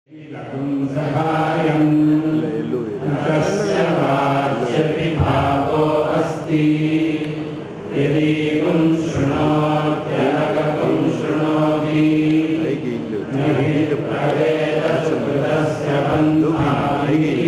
सहायम् तस्य वाच्यपि भावो अस्ति यदि पुं शृणोत्यनकपुं शृणोति न हि प्रवेदसुकृतस्य बन्धाभिः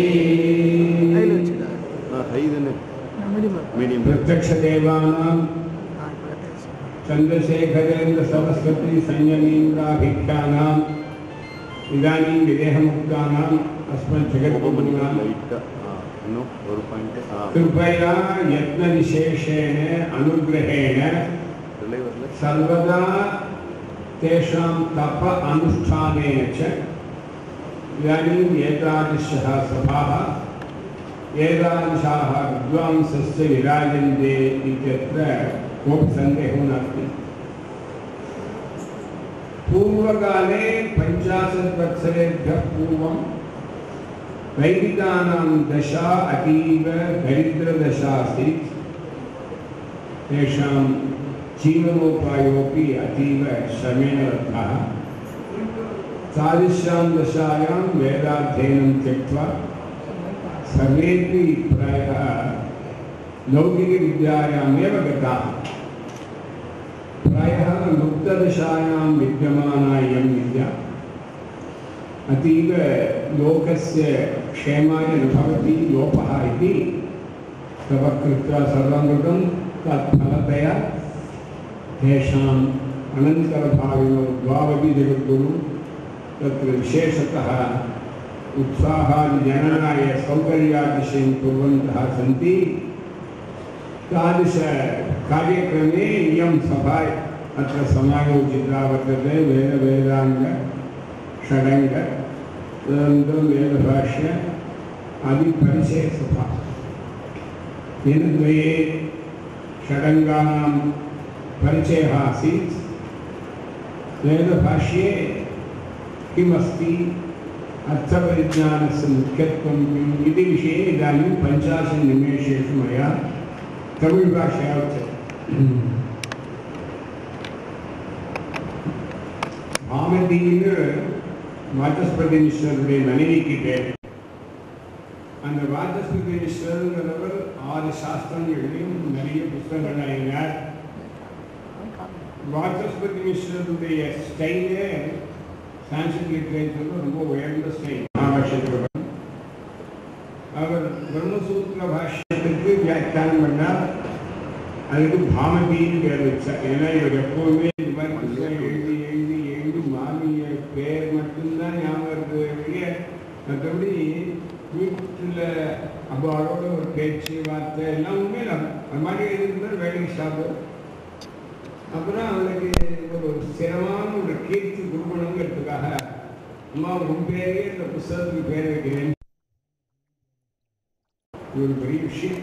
प्रत्यक्षदेवानां चन्द्रशेखरेन्द्र सरस्वती संयमीन्द्राभिख्यानाम् इदानीं विदेहमुक्तानाम् अस्मज्जगद्गुरूणां ஒரு பாயிண்ட் कृपया यत्नविशेषेण अनुग्रहेण सर्वदा तेषां तप अनुष्ठानेन च इदानीम् एतादृशः सभाः एतादृशाः विद्वांसस्य विराजन्ते इत्यत्र कोऽपि सन्देहो नास्ति पूर्वकाले पञ्चाशद्वत्सरेभ्यः पूर्वं वैदिकानां दशा अतीव दरिद्रदशा आसीत् तेषां जीवनोपायोऽपि अतीव श्रमेण लब्धः तादृशां दशायां वेदाध्ययनं त्यक्त्वा सर्वेपि प्रायः लौकिकविद्यायामेव गताः प्रायः लुप्तदशायां विद्यमाना इयं विद्या अतीव लोकस्य क्षेमाय न भवति लोपः इति तव कृत्वा सर्वं कृतं तत्फलतया तेषाम् अनन्तरभाविनो द्वावपि जगद्गुरु तत्र विशेषतः उत्साहादिजननाय सौकर्यादिशयं कुर्वन्तः सन्ति तादृशकार्यक्रमे इयं सभा अत्र समायोजिता वर्तते वेदवेदाङ्ग षडङ्ग तदनन्तरं वेदभाष्य आदिपरिचयसभा दिनद्वये षडङ्गानां परिचयः आसीत् वेदभाष्ये किमस्ति अर्थपरिज्ञानस्य मुख्यत्वं किम् इति विषये इदानीं पञ्चाशत् निमेषेषु मया तमिळ्भाषया उच्यते பாமதின்னு வாச்சஸ்பதினீஸ்வரருடைய மனைவிக்கு பேர் அந்த வாச்சஸ்பதினீஸ்வரங்கிறவர் ஆறு சாஸ்திரங்களையும் நிறைய புஸ்தகங்கள் எழுதினார் வாச்சஸ்பதினீஸ்வரருடைய ஸ்டைலே சான்ஸ்கிரிட் லிட்ரேச்சரில் ரொம்ப உயர்ந்த ஸ்டைல் மகாபாஷ்யத்தில் அவர் பிரம்மசூத்திர பாஷ்யத்துக்கு வியாக்கியானம் பண்ணார் அதுக்கு பாமதின்னு பேர் வச்சார் ஏன்னா இவர் எப்பவுமே இந்த மாதிரி புத்தகம் எழுதி எழுதி எழுதி மாமிய பேர் மட்டும்தான் ஞாபகம் இருக்குது ஒழிய மற்றபடி வீட்டில் அவளோட ஒரு பேச்சு வார்த்தை எல்லாம் உண்மையில அது மாதிரி எழுதிருந்தால் வேலைக்கு சாப்பிடும் அப்புறம் அவளுக்கு ஒரு ஸ்திரமான ஒரு கீர்த்தி குருமணங்கிறதுக்காக அம்மா உன் பேரே இந்த புஸ்தகத்துக்கு பேர் வைக்கிறேன் இது ஒரு பெரிய விஷயம்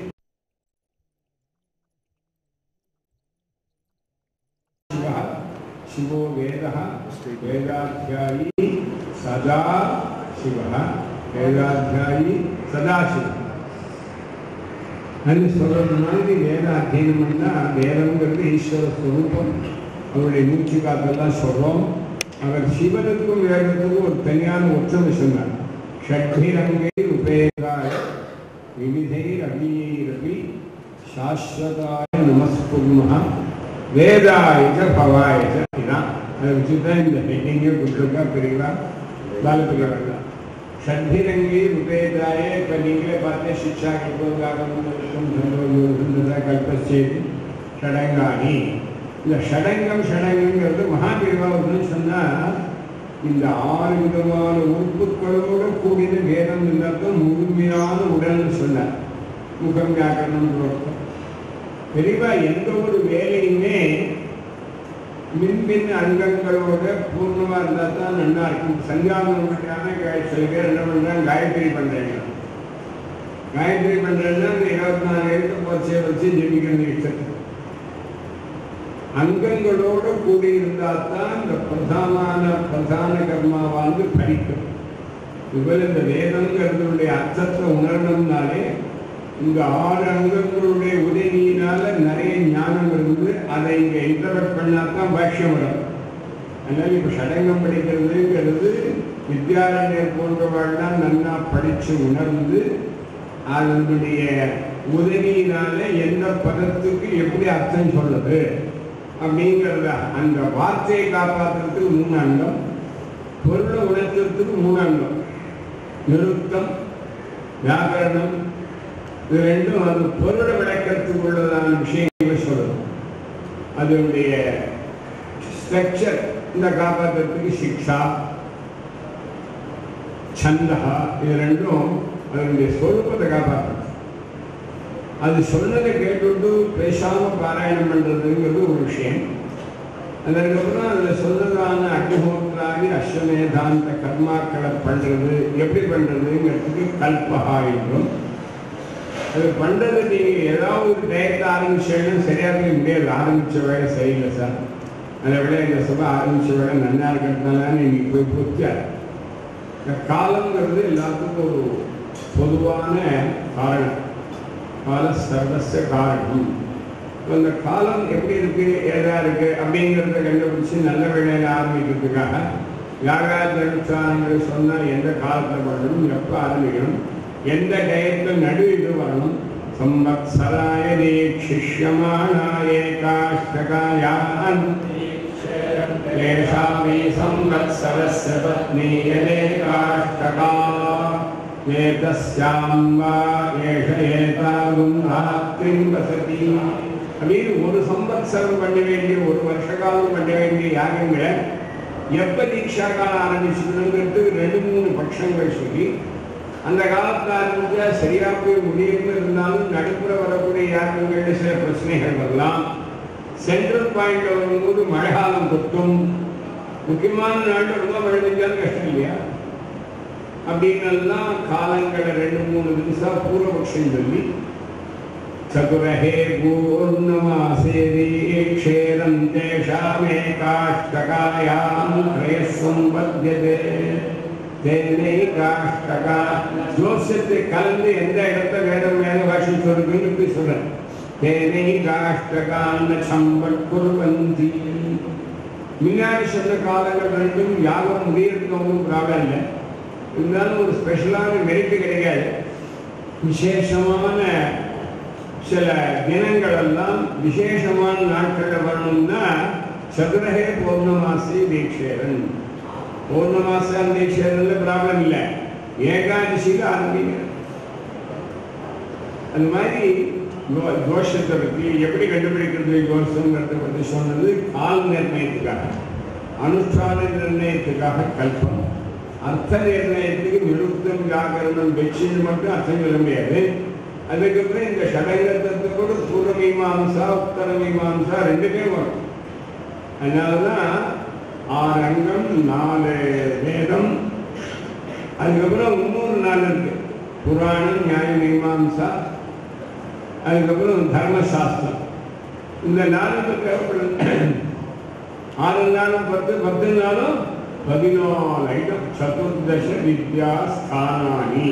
शिवः शिवो वेदः वेदाध्यायी सदा शिवः வேதாத்தியாயி சதாசிவம் அது சொல்றது மாதிரி வேத அத்தியனம் பண்ணால் வேதங்கிறது ஈஸ்வர ஸ்வரூபம் அவருடைய மூச்சு காத்தெல்லாம் சொல்கிறோம் அவர் சிவனுக்கும் வேதத்துக்கும் ஒரு தனியான ஒற்றுமை சொன்னார் ஷட்பிரங்கை உபேதாய விவிதைர் அபியைரபி சாஸ்வதாய நமஸ்குர்மஹ வேதாயுத பவாயுத இதான் அதை வச்சு தான் இந்த ஹெட்டிங்கே கொடுத்துருக்கா பெரியவா பாலபிரியா ஷட்பிரங்கி உபேதாய இப்போ நீங்களே பார்த்து சிக்ஷா கல்போகாரம் கல்பச்சேதி ஷடங்காணி இந்த ஷடங்கம் ஷடங்குங்கிறது மகாபிரிவா வந்து சொன்னால் இந்த ஆறு விதமான உறுப்புகளோடு கூடின வேதம் இருந்தால் முழுமையான உடல்னு சொன்னார் முகம் வியாக்கரணம் அர்த்தம் பெரியவா எந்த ஒரு வேலையுமே மின்மின் அங்கங்களோட பூர்ணமாக இருந்தால் தான் நல்லா இருக்கும் சந்தியாவனம் பண்ணுறாங்க சில பேர் என்ன பண்ணுறாங்க காயத்ரி பண்ணுறாங்க காயத்ரி பண்ணுறதுன்னா இந்த இருபத்தி நாலு எழுத்து பச்சையை வச்சு ஜெபிக்கிறது இஷ்டத்துக்கு அங்கங்களோடு கூடி இருந்தால் தான் இந்த பிரதான பிரதான கர்மாவானது படிக்கும் இவர் இந்த வேதங்கிறதுடைய அர்த்தத்தை உணரணும்னாலே இந்த ஆறு அங்கங்களுடைய உதவியினால நிறைய ஞானம் இருந்து அதை இங்கே இன்டர்வெட் பண்ணால் தான் பாஷ்யம் வரும் அதனால் இப்போ ஷடங்கம் படிக்கிறதுங்கிறது வித்யாரண்யர் போன்றவர்கள்லாம் நன்னா படித்து உணர்ந்து அதனுடைய உதவியினால எந்த பதத்துக்கு எப்படி அர்த்தம் சொல்லுது அப்படிங்கிறத அந்த வார்த்தையை காப்பாற்றுறதுக்கு மூணு அங்கம் பொருளை உணர்த்துறதுக்கு மூணு அங்கம் நிருத்தம் வியாகரணம் இது ரெண்டும் அது பொருளை விளக்கத்துக்கு உள்ளதான விஷயங்களை சொல்லணும் அதனுடைய ஸ்ட்ரக்சர் இந்த காப்பாற்றுறதுக்கு சிக்ஷா சந்தா இது ரெண்டும் அதனுடைய சொரூபத்தை காப்பாற்றுறது அது சொன்னதை கேட்டுட்டு பேசாம பாராயணம் பண்றதுங்கிறது ஒரு விஷயம் அதுக்கப்புறம் அதில் சொன்னதான அக்னிஹோத்ராதி அஸ்வமேதாந்த கர்மாக்களை பண்றது எப்படி பண்றதுங்கிறதுக்கு கல்பகா என்றும் அது பண்றது நீங்க ஏதாவது ஒரு டயத்தை ஆரம்பிச்சீங்கன்னா சரியாக முடியாது ஆரம்பிச்ச வேலை சரியில்லை சார் அதை விட இந்த சபை ஆரம்பிச்ச வேலை நன்னா இருக்கிறதுனால இன்னைக்கு போய் பூச்சார் இந்த காலங்கிறது எல்லாத்துக்கும் ஒரு பொதுவான காரணம் கால சர்வச காரணம் அந்த காலம் எப்படி இருக்கு ஏதா இருக்கு அப்படிங்கிறத கண்டுபிடிச்சு நல்ல வேலையில ஆரம்பிக்கிறதுக்காக யாகாதிஷ்டானங்களை சொன்னா எந்த காலத்தில் பண்ணணும் எப்போ ஆரம்பிக்கணும் எந்த டயத்தில் நடு இது வரணும் சம்பத்சராய தீட்சிஷ்யமானாய காஷ்டகாயான் येषामि संवत्सरस्य पत्नी यदेकाष्टका एतस्यां वा एष एतागुं रात्रिं वसति அப்படின்னு ஒரு சம்பத்சரம் பண்ண வேண்டிய ஒரு வருஷ காலம் பண்ண வேண்டிய யாகங்களை எப்ப தீட்சா காலம் ஆரம்பிச்சுங்கிறது ரெண்டு மூணு பட்சங்கள் சொல்லி அந்த காலத்தில் ஆரம்பிச்சா சரியா போய் முடியும்னு இருந்தாலும் நடுப்புற வரக்கூடிய யாகங்கள்ல சில பிரச்சனைகள் வரலாம் சென்ட்ரல் பாயிண்ட் வரும்போது மழை காலம் கொட்டும் முக்கியமான நாட்டில் ரொம்ப மழை பெஞ்சாலும் கஷ்டம் இல்லையா அப்படின்னெல்லாம் காலங்களை ரெண்டு மூணு நிமிஷம் பூர்வபக்ஷம் சொல்லி சதுரஹே பூர்ணமாசே க்ஷேரம் தேஷாமே காஷ்டகாயாம் த்ரயஸ்வம் பத்தியதே தேனை காஷ்டகா ஜோசியத்தை கலந்து எந்த இடத்த வேதம் வேத பாஷை சொல்லுன்னு இப்படி சொல்றேன் தேனை காஷ்டகான சம்பட் குருவந்தி முன்னாடி சொன்ன காலங்கள் ரெண்டும் யாகம் முடியறதுக்கு ஒன்றும் ப்ராப்ளம் இல்லை இருந்தாலும் ஒரு ஸ்பெஷலான மெரிட்டு கிடைக்காது விசேஷமான சில தினங்கள் எல்லாம் விசேஷமான நாட்களில் வரணும்னா சதுரகே பௌர்ணமாசி தீட்சேரன் பௌர்ணமாசா தீட்சேரன்ல ப்ராப்ளம் இல்லை ஏகாதசியில் ஆரம்பிக்கிறேன் அந்த மாதிரி தோ- தோஷத்தை பற்றி எப்படி கண்டுபிடிக்கிறது தோஷங்கிறத பற்றி சொன்னது கால் நிர்ணயத்துக்காக அனுஷ்டான நிர்ணயத்துக்காக கல்பம் அர்த்த நிர்ணயத்துக்கு நிருத்தம் வியாகரணம் வெச்சின்னு மட்டும் அர்த்தம் சொல்ல முடியாது அதுக்கப்புறம் இந்த ஷடங்கத்தோட பூர்வ மீமாம்சா உத்தர மீமாம்சா ரெண்டுமே வரும் அதனாலதான் ஆறு அங்கம் நாலு வேதம் அதுக்கப்புறம் இன்னொரு நாள் இருக்கு புராணம் நியாய மீமாம்சா அதுக்கப்புறம் தர்மசாஸ்திரம் இந்த நாளுக்கு தேவைப்படுது ஆறு நாளும் பத்து பத்து நாளும் பதினாலு ஐட்டம் சதுர்தச வித்யா ஸ்தானானி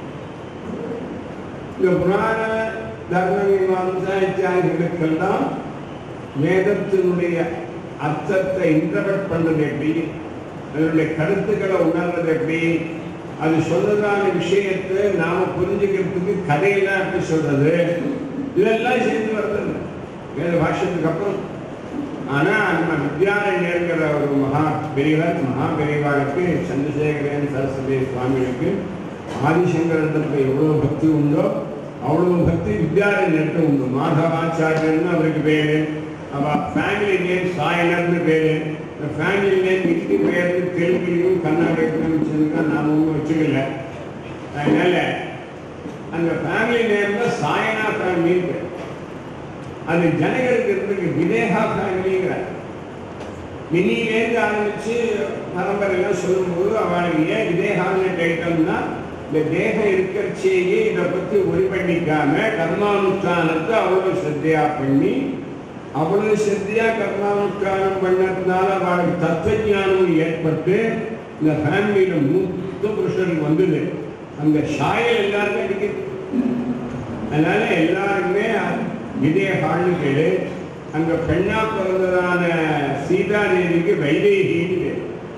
இந்த புராண தர்ம மீமாம்சா இத்தியாதிகளுக்கெல்லாம் வேதத்தினுடைய அர்த்தத்தை இன்டர்பிரட் பண்றது எப்படி அதனுடைய கருத்துக்களை உணர்றது எப்படி அது சொல்றதான விஷயத்தை நாம புரிஞ்சுக்கிறதுக்கு கதையெல்லாம் எப்படி சொல்றது இதெல்லாம் சேர்ந்து வருது வேத பாஷ்யத்துக்கு அப்புறம் ஆனா நம்ம வித்யாரண்யங்கிற ஒரு மகா பெரியவர் மகா பெரியவாளுக்கு சந்திரசேகரன் சரஸ்வதி சுவாமிகளுக்கு ஆதிசங்கரத்துக்கு எவ்வளவு பக்தி உண்டோ அவ்வளவு பக்தி வித்யாரண்யருக்கு உண்டு மாதவாச்சாரியர்னு அவருக்கு பேரு அவ ஃபேமிலி நேம் சாயனர்னு பேரு இந்த ஃபேமிலி நேம் இந்தி பேர் தெலுங்குலையும் கர்நாடகத்திலும் வச்சிருக்கா நாம ஒன்றும் வச்சுக்கல அதனால அந்த ஃபேமிலி நேம்ல சாயனா ஃபேமிலின்னு பேர் அது ஜனங்களுக்கு இருந்தது விதேகா ஃபேமிலிங்கிற மினிலேருந்து ஆரம்பிச்சு பரம்பரையெல்லாம் சொல்லும்போது அவளுக்கு ஏன் விதேகான்னு டைட்டம்னா இந்த தேகம் இருக்கிறச்சேயே இதை பத்தி ஒளி பண்ணிக்காம கர்மானுஷ்டானத்தை அவ்வளவு ஸ்ரத்தையா பண்ணி அவ்வளவு ஸ்ரத்தையா கர்மானுஷ்டானம் பண்ணதுனால அவளுக்கு தத்துவஞானம் ஏற்பட்டு இந்த ஃபேமிலியில மூத்த புருஷனுக்கு வந்தது அந்த சாயல் எல்லாருக்கும் அடிக்குது அதனால எல்லாருமே விதேகான்னு பேரு அங்க பெண்ணா பிறந்ததான சீதா தேவிக்கு வைதேகின்னு பேரு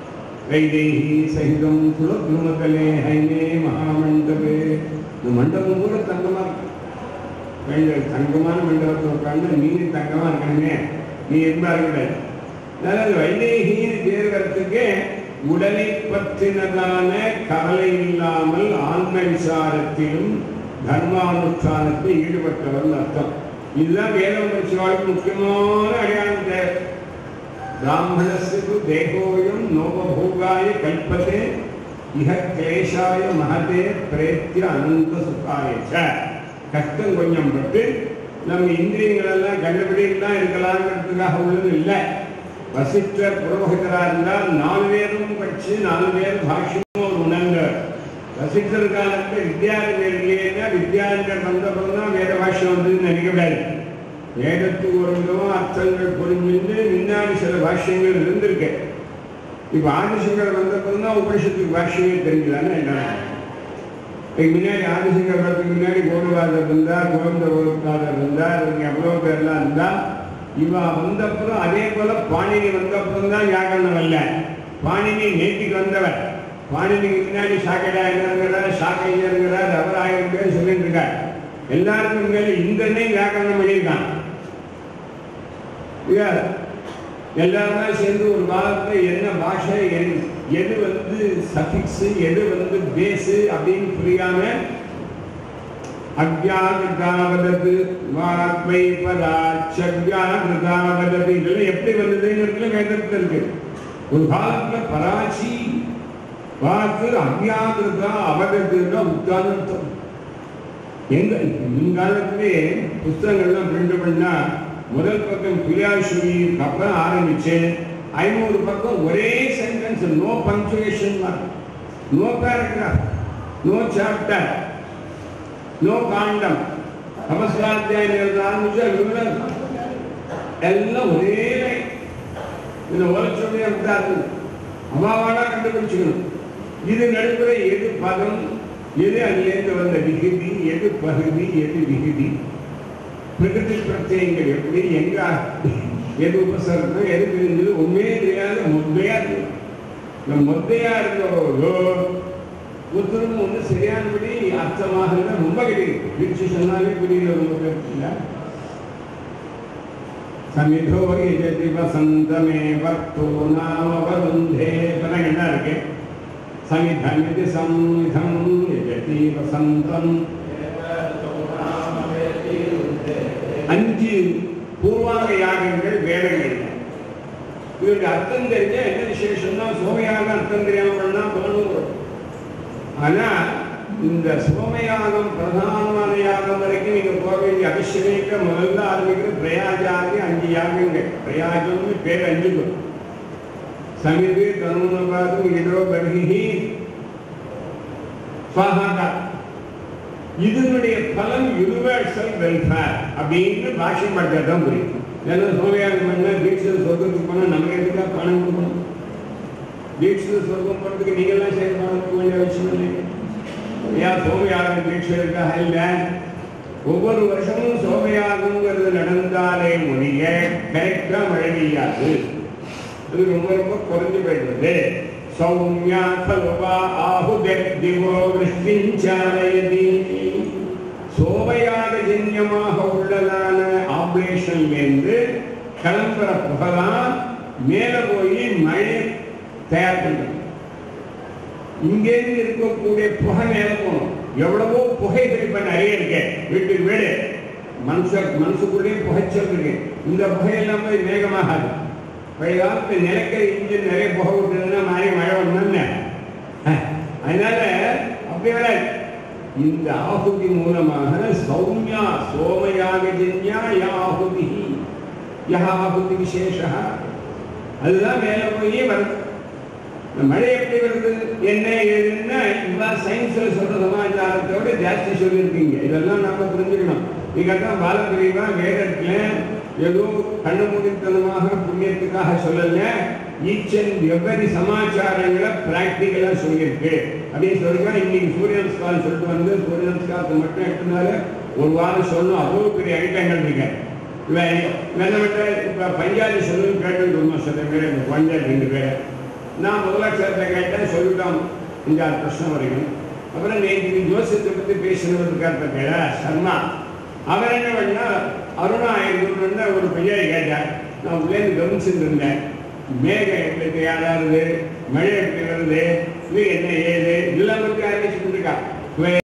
வைதேகி சகிதம் சுலத்ருமகலே ஹைமே மகாமண்டபே இந்த மண்டபம் கூட தங்கமா இருக்கு பெண்கள் தங்கமான மண்டபத்தில் உட்கார்ந்து நீ தங்கமா இருக்கணுமே நீ இருந்தா இருக்கக்கூடாது அதாவது வைதேகின்னு பேர் வரத்துக்கு உடலை பற்றினதான கவலை இல்லாமல் ஆன்ம விசாரத்திலும் தர்மானுஷ்டானத்தில் ஈடுபட்டவர் அர்த்தம் இதுதான் வேதம் படிச்சவாளுக்கு முக்கியமான அடையாளம் தேவை பிராமணஸ்து தேகோயம் நோபோகாய கல்பதே இஹ கிளேஷாய மகதே பிரேத்திய அனந்த சுகாய ச. கஷ்டம் கொஞ்சம் பட்டு நம்ம இந்திரியங்கள் எல்லாம் கண்டுபிடிக்கலாம் இருக்கலாங்கிறதுக்காக உள்ளது இல்லை வசிஷ்டர் புரோகிதரா இருந்தால் நாலு பேரும் படிச்சு நாலு பேர் பாஷ்யமும் அவர் உணர்ந்தார் வசிஷ்டர் காலத்தில் வித்யாரண்யர் இல்லைன்னா வித்யாரண்யர் வந்தப்பறம் தான் வேத பாஷ்யம் வந்ததுன்னு நினைக்கக்கூடாது வேதத்துக்கு ஒரு விதமா அர்த்தங்கள் புரிஞ்சுட்டு முன்னாடி சில பாஷ்யங்கள் இருந்திருக்கு இப்ப ஆதிசங்கர் வந்தப்பறம் தான் உபனிஷத்துக்கு பாஷ்யமே தெரிஞ்சுதானே என்ன இதுக்கு முன்னாடி ஆதிசங்கர் வரதுக்கு முன்னாடி கோடுவாதர் இருந்தா கோவிந்த கோவிந்தாதர் இருந்தா இவங்க எவ்வளோ பேர்லாம் இருந்தா இவ வந்தப்புறம் அதே போல பாணினி வந்தப்புறம் தான் வியாக்கரணம் வரல பாணினி நேற்றுக்கு வந்தவர் பாணினிக்கு முன்னாடி சாக்கடாயங்கிறார் சாக்கையங்கிறார் அவர் ஆயிரம் பேர் சொல்லிட்டு இருக்கார் எல்லாருக்கும் மேல இந்தனே வியாக்கரணம் பண்ணியிருக்கான் இல்லையா? எல்லாருமே சேர்ந்து ஒரு காலத்துல என்ன பாஷை எது- எது வந்து சஃபிக்ஸ் எது வந்து பேஸ் அப்படின்னு புரியாம அக்யாகிருதாவதது வாக்மை பராட்சக்யாகிருதாவதது இதெல்லாம் எப்படி வந்ததுங்கிறதுல வேதத்துல இருக்கு ஒரு காலத்துல பராட்சி வாக்கு அக்யாகிருதா அவதத்துன்னா உத்தானத்தம் எங்க முன்காலத்திலே புஸ்தகங்கள்லாம் பிரிண்ட் பண்ணா முதல் பக்கம் பிரியாசுரிக்கு அப்புறம் ஆரம்பிச்சேன் ஐநூறு பக்கம் ஒரே sentence no punctuation no paragraph no chapter no காண்டம் நமஸ்காரத்தியாயம் எழுத ஆரம்பிச்சா விவரம் எல்லாம் ஒரே line. இந்த உலகச்சொல்லி அப்படிதான் அம்மாவானா கண்டுபிடிச்சுக்கணும் இது நடுப்புற எது பதம் எது அதுலேருந்து வந்த விகுதி எது பகுதி எது விகுதி பிரகிருதி பிரத்யங்கள் எப்படி எங்க எது உபசரணம் எது தெரிஞ்சது உண்மையே தெரியாத மொத்தையா இருக்கு இந்த மொத்தையா இருக்கிறவர்களோ ஒருத்தரும் ஒன்று சரியானபடி அர்த்தமாக ரொம்ப கிடையாது பிரிச்சு சொன்னாலே புரியல ரொம்ப பேருக்கு இல்லை சமிதோ யஜதி வசந்தமே வக்து நாம வருந்தே இப்பதான் என்ன இருக்கு சமிதம் இது சம்மிதம் யஜதி வசந்தம் அஞ்சு பூர்வாங்க யாகங்கள் வேதங்கள் இதோட அர்த்தம் தெரிஞ்சா என்ன விசேஷம்னா சோமயாக அர்த்தம் தெரியாம பண்ணா தோணும் ஆனா இந்த சோமயாகம் பிரதானமான யாகம் வரைக்கும் நீங்க போக வேண்டிய அவசியமே முதல்ல ஆரம்பிக்கிற பிரயாஜாதி அஞ்சு யாகங்கள் பிரயாஜம்னு பேர் அஞ்சுக்கும் சமிது தனுனபாது இடோ பர்ஹி ஸ்வாஹாகா இதனுடைய பலன் யூனிவர்சல் வெல்ஃபேர் அப்படின்னு பாஷ்யம் பார்த்தா தான் புரியும் ஏன்னா சோமயாகம் பண்ண தீட்சித சொர்க்கத்துக்கு போனால் நமக்கு எதுக்காக பணம் கொடுக்கணும் தீட்சித சொர்க்கம் போகிறதுக்கு நீங்கள்லாம் சேர்ந்து பணம் கொடுக்க வேண்டிய அவசியம் இல்லை ஏன் சோமயாகம் தீட்சைக்காக இல்லை ஒவ்வொரு வருஷமும் சோமயாகங்கிறது நடந்தாலே மொழிய கரெக்டா மழை பெய்யாது அது ரொம்ப ரொம்ப குறைஞ்சு போயிடுறது சௌமியா பலவா ஆஹுதே திவோ விஷ்ணிஞ்சாலயதி சோமயாக ஜன்யமாக உள்ளதான ஆபரேஷன்லேருந்து கிளம்புற புகழாம் மேல போய் மழை தயார் பண்றது இங்கேருந்து இருக்கக்கூடிய புகை மேல போகணும் எவ்வளவோ புகைகள் இப்ப நிறைய இருக்கு வீட்டுக்கு வீடு மனுஷ மனசுக்குள்ளேயும் புகைச்சல் இருக்கு இந்த புகையெல்லாம் போய் வேகமாகாது பழைய காலத்து நிலக்கரி இன்ஜின் நிறைய புகை விட்டுதுன்னா மாதிரி மழை வரணும்னு அதனால அப்படி வராது இந்த ஆகுதி மூலமாக சௌமியா சோமயாக ஜன்யா யாகுதி யஹாகுதி விசேஷா அதுதான் மேல போய் வருது இந்த மழை எப்படி வருது என்ன ஏதுன்னா இவ்வளவு சயின்ஸ்ல சொல்ற சமாச்சாரத்தோட ஜாஸ்தி சொல்லியிருக்கீங்க இதெல்லாம் நம்ம புரிஞ்சுக்கணும் நீங்க தான் பாலபிரிவா வேதத்துல ஏதோ கண்ணுமுடித்தனமாக புண்ணியத்துக்காக சொல்லல ஈச் அண்ட் எவ்வரி சமாச்சாரங்களை பிராக்டிக்கலா சொல்லியிருக்கு அப்படின்னு சொல்லிருக்கா இன்னைக்கு சூரிய நமஸ்காரம் சொல்லிட்டு வந்து சூரிய நமஸ்காரத்தை மட்டும் எடுத்தனால ஒரு வாரம் சொல்லணும் அவ்வளோ பெரிய ஐட்டங்கள் இருக்கு இவன் என்ன இப்ப பஞ்சாபி சொல்லு கேட்டு சில பேர் இந்த பஞ்சாபி ரெண்டு பேர் நான் முதலட்சத்தை கேட்டேன் சொல்லிட்டோம் அஞ்சாறு பிரச்சனை வரைக்கும் அப்புறம் நேற்று ஜோசியத்தை பற்றி பேசினவர் இருக்கார் பார்த்தீங்களா சர்மா அவர் என்ன பண்ணா அருணா ஐநூறுன்னு ஒரு பையன் கேட்டார் நான் உள்ளேருந்து கவனிச்சுட்டு இருந்தேன் மேகம் எப்படி தயாராகுது மழை எப்படி வருது இது என்ன ஏது இதெல்லாம் பற்றி ஆரம்பிச்சுட்டு இருக்கா